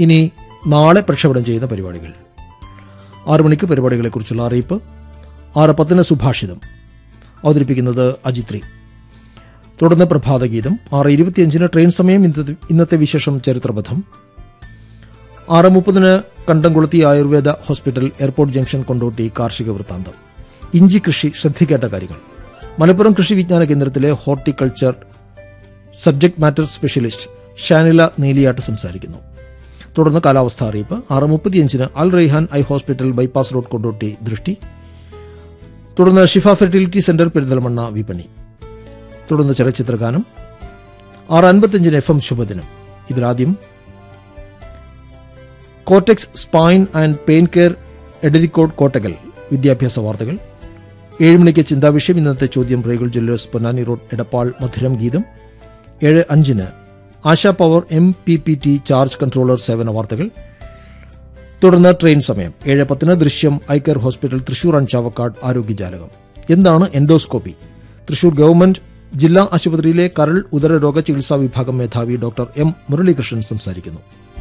ഇനി നാളെ പ്രക്ഷേപണം ചെയ്യുന്ന പരിപാടികൾ ആറു മണിക്ക് പരിപാടികളെക്കുറിച്ചുള്ള അറിയിപ്പ് ആറ് പത്തിന് സുഭാഷിതം അവതരിപ്പിക്കുന്നത് അജിത്രി തുടർന്ന് പ്രഭാതഗീതം ആറ് ഇരുപത്തിയഞ്ചിന് ട്രെയിൻ സമയം ഇന്നത്തെ ഇന്നത്തെ വിശേഷം ചരിത്രപഥം ആറ് മുപ്പതിന് Kandamkulathi Ayurveda hospital airport junction Kondotty കാർഷിക വൃത്താന്തം ഇഞ്ചി കൃഷി ശ്രദ്ധിക്കേണ്ട കാര്യങ്ങൾ മലപ്പുറം കൃഷി വിജ്ഞാന കേന്ദ്രത്തിലെ horticulture subject matter specialist Shanila Neeliyat സംസാരിക്കുന്നു തുടർന്ന് കാലാവസ്ഥാ അറിയിപ്പ് ആറ് മുപ്പത്തിയഞ്ചിന് Al Raihan eye hospital bypass road Kondotty ദൃഷ്ടി തുടർന്ന് ഷിഫ ഫെർട്ടിലിറ്റി സെന്റർ പെരിന്തൽമണ്ണ വിപണി തുടർന്ന് ചലച്ചിത്രഗാനം ആറ് അൻപത്തിയഞ്ചിന് എഫ് എം ശുഭദിനം ഇതിലാദ്യം cortex spine and pain care Edarikode Kottakkal വിദ്യാഭ്യാസ വാർത്തകൾ ഏഴ് മണിക്ക് ചിന്താവിഷയം ഇന്നത്തെ ചോദ്യം Regal Jewellers Ponnani road Edappal മധുരം ഗീതം ഏഴ് അഞ്ചിന് Asha power M P P T charge controller സേവന വാർത്തകൾ തുടർന്ന് ട്രെയിൻ സമയം ഏഴ് പത്തിന് ദൃശ്യം eye care hospital Thrissur and Chavakkad ആരോഗ്യജാലകം എന്താണ് എൻഡോസ്കോപ്പി തൃശൂർ ഗവൺമെന്റ് ജില്ലാ ആശുപത്രിയിലെ കരൾ ഉദരരോഗ ചികിത്സാ വിഭാഗം മേധാവി ഡോക്ടർ എം മുരളീകൃഷ്ണൻ സംസാരിക്കുന്നു